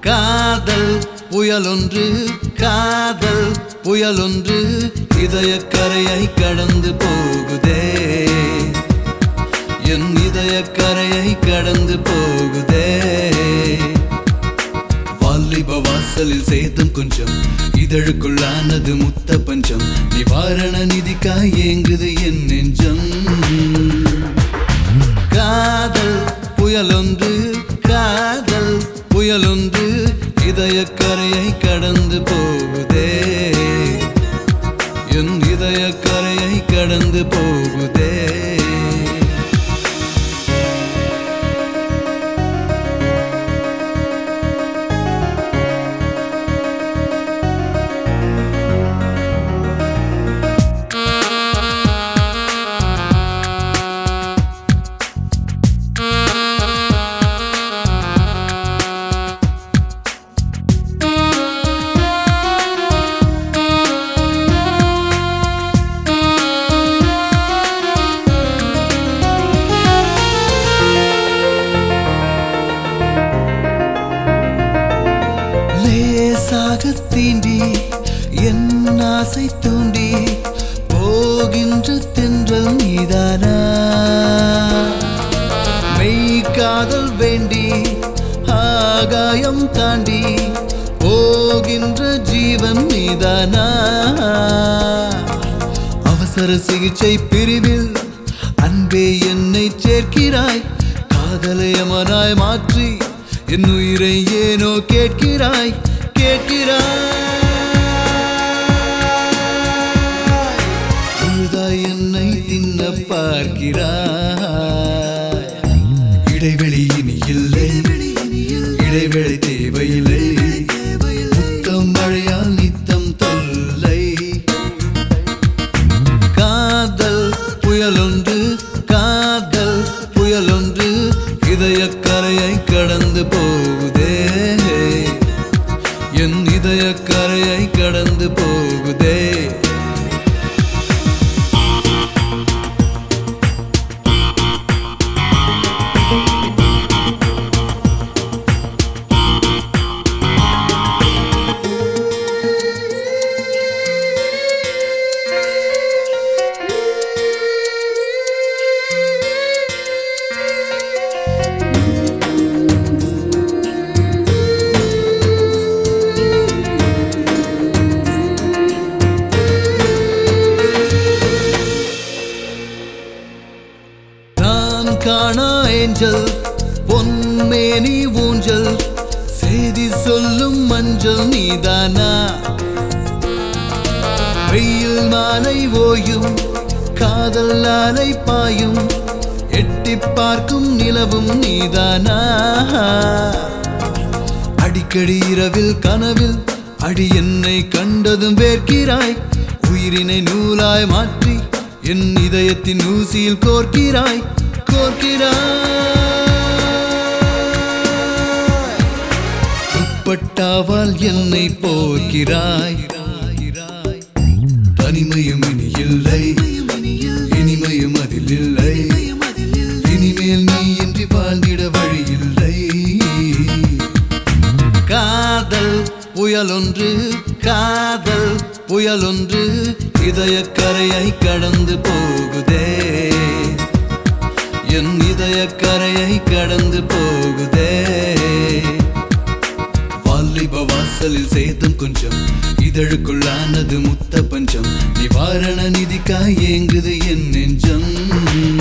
காதல் புயலொன்று காதல் புயலொன்று இதயக்கரையை கடந்து போகுதே என் இதயக்கரையை கடந்து போகுதே வாலிப வாசலில் சேதம் கொஞ்சம் இதழுக்குள்ளானது முத்த பஞ்சம் நிவாரண நிதிக்காய் ஏங்குது என் நெஞ்சம் காதல் புயலொன்று காதல் புயலொன்று இதயக்கரையை கடந்து போகுதே என் இதயக்கரையை கடந்து போகுதே லேசாக தீண்டி என் ஆசை தூண்டி போகின்ற தென்றல் நீதானா மெய் காதல் வேண்டி ஆகாயம் தாண்டி போகின்ற ஜீவன் நீதானா அவசர சிகிச்சை பிரிவில் அன்பே என்னை சேர்க்கிறாய் காதலயமனாய் மாற்றி என் உயிரை ஏனோ கேட்கிறாய் கேட்கிறாய் உழுதாய் என்னை தின்ன பார்க்கிறாய் இடைவெளி இனி இல்லை இடைவெளி தேவையில்லை முத்தம் மழையால் நித்தம் தொல்லை காதல் புயலொன்று காதல் புயலொன்று இதயக்கரையை கடந்து போகுதே என் இதயக்கரையை கடந்து போகுதே நான் காணா ஏஞ்சல் பொன்மேனி ஊஞ்சல் செய்தி சொல்லும் மஞ்சள் நீதானா வெயில் மாலை ஓயும் காதல் அலை பாயும் எட்டி பார்க்கும் நிலவும் நீதானா அடிக்கடி இரவில் கனவில் அடி என்னை கண்டதும் வேர்க்கிறாய் உயிரினை நூலாய் மாற்றி என் இதயத்தின் ஊசியில் கோர்க்கிறாய் கோர்க்கிறாய் துப்பட்டாவால் என்னை போர்க்கிறாய் தனிமையும் இனி இல்லை இனிமையும் அதில் இல்லை இனிமேல் நீ இன்றி வாழ்ந்திட வழி இல்லை காதல் புயலொன்று காதல் புயலொன்று இதயக்கரையை கடந்து போகுதே என் இதயக்கரையை கடந்து போகுதே வாலிப வாசலில் சேதம் கொஞ்சம் இதழுக்குள்ளானது முத்த பஞ்சம் நிவாரண நிதிக்காய் ஏங்குது என் நெஞ்சம்